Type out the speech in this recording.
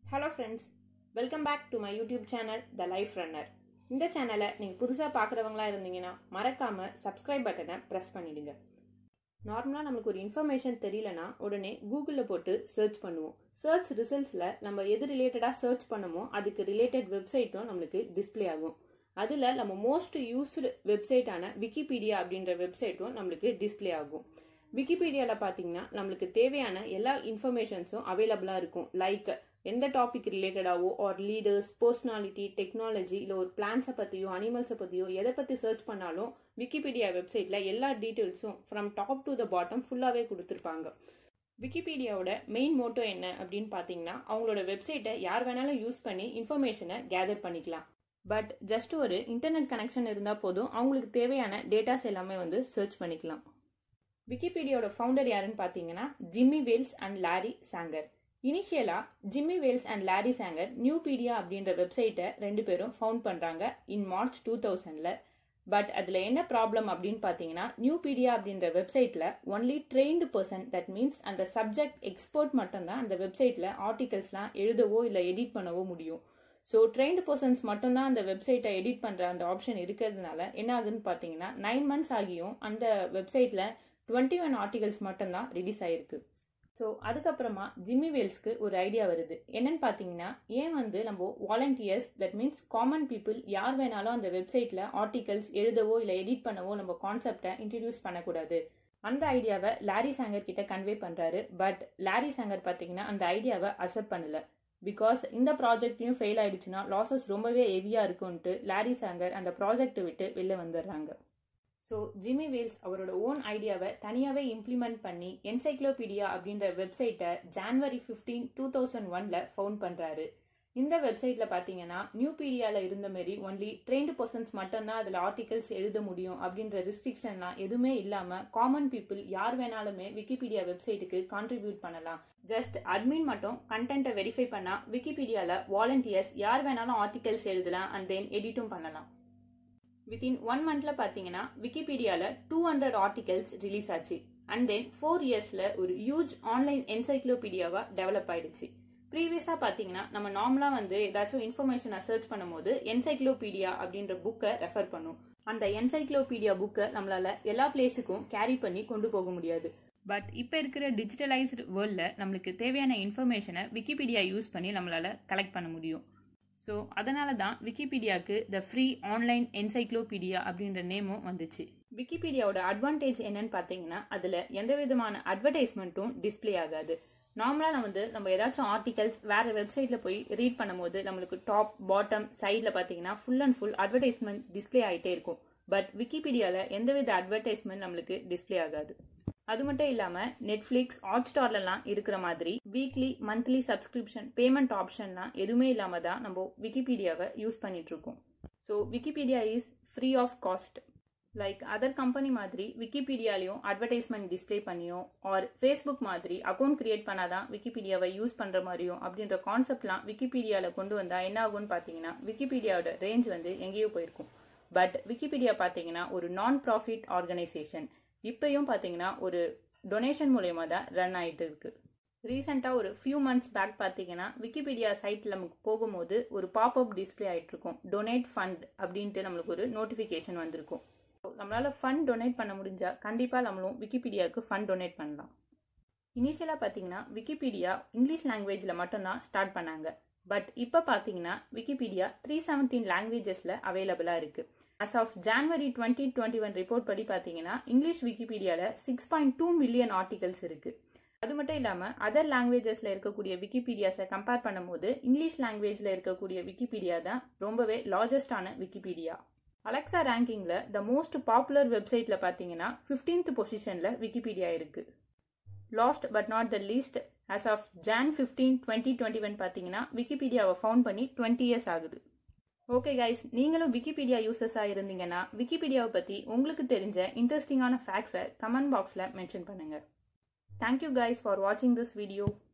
hello friends welcome back to my YouTube channel the life runner இந்த சேனலை நீங்கள் புதுசாக பார்க்குறவங்களா இருந்தீங்கன்னா மறக்காமல் சப்ஸ்கிரைப் பட்டனை ப்ரெஸ் பண்ணிடுங்க நார்மலாக நமக்கு ஒரு இன்ஃபர்மேஷன் தெரியலனா உடனே கூகுளில் போட்டு சர்ச் பண்ணுவோம் சர்ச் ரிசல்ட்ஸில் நம்ம எது ரிலேட்டடாக சர்ச் பண்ணமோ அதுக்கு ரிலேட்டட் வெப்சைட்டும் நம்மளுக்கு டிஸ்ப்ளே ஆகும் அதில் நம்ம மோஸ்ட் யூஸ்டு வெப்சைட்டான விக்கிபீடியா அப்படின்ற வெப்சைட்டும் நம்மளுக்கு டிஸ்ப்ளே ஆகும் விக்கிபீடியாவில் பார்த்தீங்கன்னா நம்மளுக்கு தேவையான எல்லா இன்ஃபர்மேஷன்ஸும் அவைலபிளாக இருக்கும் லைக் எந்த டாபிக் ரிலேட்டடாவோ ஆர் லீடர்ஸ் பர்சனாலிட்டி டெக்னாலஜி இல்லை ஒரு பிளான்ஸை பற்றியோ அனிமல்ஸை பற்றியோ எதை பற்றி சர்ச் பண்ணாலும் விக்கிபீடியா வெப்சைட்டில் எல்லா டீட்டெயில்ஸும் from top to the bottom ஃபுல்லாகவே கொடுத்துருப்பாங்க விக்கிபீடியாவோட மெயின் மோட்டோ என்ன அப்படின்னு பார்த்தீங்கன்னா அவங்களோட வெப்சைட்டை யார் வேணாலும் யூஸ் பண்ணி இன்ஃபர்மேஷனை கேதர் பண்ணிக்கலாம் பட் ஜஸ்ட் ஒரு இன்டர்நெட் கனெக்ஷன் இருந்தால் போதும் அவங்களுக்கு தேவையான டேட்டாஸ் எல்லாமே வந்து சர்ச் பண்ணிக்கலாம் விக்கிபீடியாவோட ஃபவுண்டர் யாருன்னு பார்த்தீங்கன்னா Jimmy Wales and Larry Sanger இனிஷியலா Jimmy Wales and Larry Sanger Nupedia அப்படின்ற வெப்சைட்டை ரெண்டு பேரும் ஃபவுண்ட் பண்ணுறாங்க இன் மார்ச் டூ தௌசண்டில் பட் அதில் என்ன ப்ராப்ளம் அப்படின்னு பார்த்தீங்கன்னா நியூபீடியா அப்படின்ற வெப்சைட்டில் only trained person that means அந்த சப்ஜெக்ட் எக்ஸ்பர்ட் மட்டும்தான் அந்த வெப்சைட்டில் ஆர்டிகல்ஸ்லாம் எழுதவோ இல்லை எடிட் பண்ணவோ முடியும் ஸோ ட்ரெயின்டு பர்சன்ஸ் மட்டும்தான் அந்த வெப்சைட்டை எடிட் பண்ணுற அந்த ஆப்ஷன் இருக்கிறதுனால என்ன ஆகுதுன்னு பார்த்தீங்கன்னா நைன் மந்த்ஸ் ஆகியும் அந்த வெப்சைட்டில் டுவெண்ட்டி ஒன் ஆர்டிகல்ஸ் மட்டும்தான் ரிலீஸ் ஆயிருக்கு ஸோ அதுக்கப்புறமா ஜிம்மி வேல்ஸ்க்கு ஒரு ஐடியா வருது என்னன்னு பார்த்தீங்கன்னா ஏன் வந்து நம்ம volunteers that means common people யார் வேணாலும் அந்த வெப்சைட்டில் ஆர்டிகல்ஸ் எழுதவோ இல்லை எடிட் பண்ணவோ நம்ம கான்செப்டை இன்ட்ரடியூஸ் பண்ணக்கூடாது அந்த ஐடியாவை லாரி சாங்கர் கிட்ட கன்வே பண்ணுறாரு பட் லாரி சாங்கர் பார்த்தீங்கன்னா அந்த ஐடியாவை அக்செப்ட் பண்ணல பிகாஸ் இந்த ப்ராஜெக்ட்லையும் ஃபெயில் ஆயிடுச்சுன்னா லாசஸ் ரொம்பவே ஹெவியாக இருக்கும்ன்ட்டு லாரி சாங்கர் அந்த ப்ராஜெக்டை விட்டு வெளில வந்துடுறாங்க ஸோ ஜிம்மி வேல்ஸ் அவரோட ஓன் ஐடியாவை தனியாகவே இம்ப்ளிமெண்ட் பண்ணி என்சைக்ளோபீடியா அப்படின்ற வெப்சைட்டை ஜான்வரி ஃபிஃப்டீன் டூ தௌசண்ட் ஒனில் ஃபவுண்ட் பண்ணுறாரு இந்த வெப்சைட்டில் பார்த்தீங்கன்னா நியூபீடியாவில் இருந்த மாரி ஒன்லி ட்ரெயின்டு பர்சன்ஸ் மட்டும்தான் அதில் ஆர்டிகல்ஸ் எழுத முடியும் அப்படின்ற ரெஸ்ட்ரிக்ஷன்லாம் எதுவுமே இல்லாமல் காமன் பீப்புள் யார் வேணாலுமே விக்கிபீடியா வெப்சைட்டுக்கு கான்ட்ரிபியூட் பண்ணலாம் ஜஸ்ட் அட்மின் மட்டும் கண்டென்ட்டை வெரிஃபை பண்ணால் விக்கிபீடியாவில் வாலண்டியர்ஸ் யார் வேணாலும் ஆர்டிகல்ஸ் எழுதலாம் அண்ட் தென் எடிட்டும் பண்ணலாம் வித்தின் ஒன் மந்த்ல பார்த்தீங்கன்னா விக்கிபீடியாவில் டூ ஹண்ட்ரட் ஆர்டிகல்ஸ் ரிலீஸ் ஆச்சு அண்ட் தென் ஃபோர் இயர்ஸில் ஒரு ஹியூஜ் ஆன்லைன் என்சைக்ளோபீடியாவாக டெவலப் ஆயிடுச்சு ப்ரீவியஸாக பார்த்தீங்கன்னா நம்ம நார்மலாக வந்து ஏதாச்சும் இன்ஃபர்மேஷனை சர்ச் பண்ணும்போது என்சைக்ளோபீடியா அப்படின்ற புக்கை ரெஃபர் பண்ணும் அந்த என்சைக்ளோபீடியா புக்கை நம்மளால எல்லா பிளேஸுக்கும் கேரி பண்ணி கொண்டு போக முடியாது பட் இப்போ இருக்கிற டிஜிட்டலைஸ்டு வேர்ல்டில் நம்மளுக்கு தேவையான இன்ஃபர்மேஷனை விக்கிபீடியா யூஸ் பண்ணி நம்மளால கலெக்ட் பண்ண முடியும் ஸோ அதனால தான் விக்கிபீடியாவுக்கு த ஃப்ரீ ஆன்லைன் என்சைக்ளோபீடியா அப்படின்ற நேமும் வந்துச்சு விக்கிபீடியாவோட அட்வான்டேஜ் என்னன்னு பார்த்தீங்கன்னா அதில் எந்த விதமான அட்வர்டைஸ்மெண்ட்டும் டிஸ்பிளே ஆகாது நார்மலாக நம்ம வந்து நம்ம ஏதாச்சும் ஆர்டிகல்ஸ் வேறு வெப்சைட்டில் போய் ரீட் பண்ணும்போது நம்மளுக்கு டாப் பாட்டம் சைடில் பார்த்தீங்கன்னா full and full advertisement display ஆகிட்டே இருக்கும் பட் விக்கிபீடியாவில் எந்தவித அட்வர்டைஸ்மெண்ட் நம்மளுக்கு டிஸ்பிளே ஆகாது அது மட்டும் இல்லாமல் நெட்ஃப்ளிக்ஸ் ஹாட் ஸ்டார்லலாம் இருக்கிற மாதிரி வீக்லி மந்த்லி சப்ஸ்கிரிப்ஷன் பேமெண்ட் ஆப்ஷன்லாம் எதுவுமே இல்லாமல் தான் நம்ம விக்கிபீடியாவை யூஸ் பண்ணிட்டு இருக்கோம் so Wikipedia is free of cost like other company மாதிரி விக்கிபீடியாலையும் அட்வர்டைஸ்மெண்ட் டிஸ்பிளே பண்ணியும் ஆர் ஃபேஸ்புக் மாதிரி அக்கௌண்ட் கிரியேட் பண்ணாதான் விக்கிபீடியாவை யூஸ் பண்ணுற மாதிரியும் அப்படின்ற கான்செப்ட்லாம் விக்கிபீடியாவில் கொண்டு வந்தால் என்ன ஆகும்னு பார்த்தீங்கன்னா விக்கிபீடியாவோட ரேஞ்ச் வந்து எங்கேயோ போயிருக்கும் பட் விக்கிபீடியா பார்த்தீங்கன்னா ஒரு நான் ப்ராஃபிட் ஆர்கனைசேஷன் இப்பயும் பார்த்தீங்கன்னா ஒரு டொனேஷன் மூலயமா தான் ரன் ஆகிட்டு இருக்கு ரீசெண்டாக ஒரு ஃபியூ மந்த்ஸ் பேக் பார்த்தீங்கன்னா விக்கிபீடியா சைட்டில் நமக்கு போகும்போது ஒரு பாப்அப் டிஸ்பிளே ஆகிட்டு இருக்கும் டொனேட் ஃபண்ட் அப்படின்ட்டு நம்மளுக்கு ஒரு நோட்டிஃபிகேஷன் வந்திருக்கும் நம்மளால் ஃபண்ட் டொனேட் பண்ண முடிஞ்சால் கண்டிப்பாக நம்மளும் விக்கிபீடியாவுக்கு ஃபண்ட் டொனேட் பண்ணலாம் இனிஷியலாக பார்த்தீங்கன்னா விக்கிபீடியா இங்கிலீஷ் லாங்குவேஜில் மட்டும்தான் ஸ்டார்ட் பண்ணாங்க பட் இப்போ பார்த்தீங்கன்னா விக்கிபீடியா த்ரீ செவன்டீன் லாங்குவேஜஸில் அவைலபிளாக இருக்குது as of January twenty twenty one report படி பார்த்தீங்கன்னா இங்கிலீஷ் விக்கிபீடியாவில் six point two million articles இருக்குது அது மட்டும் இல்லாமல் அதர் லாங்குவேஜஸில் இருக்கக்கூடிய விக்கிபீடியாஸை கம்பேர் பண்ணும்போது இங்கிலீஷ் லாங்குவேஜில் இருக்கக்கூடிய விக்கிபீடியா தான் ரொம்பவே லார்ஜஸ்டான விக்கிபீடியா அலெக்சா ரேங்கிங்கில் த மோஸ்ட் பாப்புலர் வெப்சைட்டில் பார்த்தீங்கன்னா ஃபிஃப்டீன்த் பொசிஷனில் விக்கிபீடியா இருக்குது last but not the least as of Jan fifteen twenty twenty one பார்த்தீங்கன்னா விக்கிபீடியாவை ஃபவுண்ட் பண்ணி டுவெண்ட்டி இயர்ஸ் ஆகுது ஓகே கைஸ் நீங்களும் விக்கிபீடியா யூசர்ஸாக இருந்தீங்கன்னா விக்கிபீடியாவை பற்றி உங்களுக்கு தெரிஞ்ச இன்ட்ரெஸ்டிங்கான ஃபேக்ட்ஸை கமெண்ட் பாக்ஸில் மென்ஷன் பண்ணுங்கள் தேங்க்யூ கைஸ் ஃபார் வாட்சிங் திஸ் வீடியோ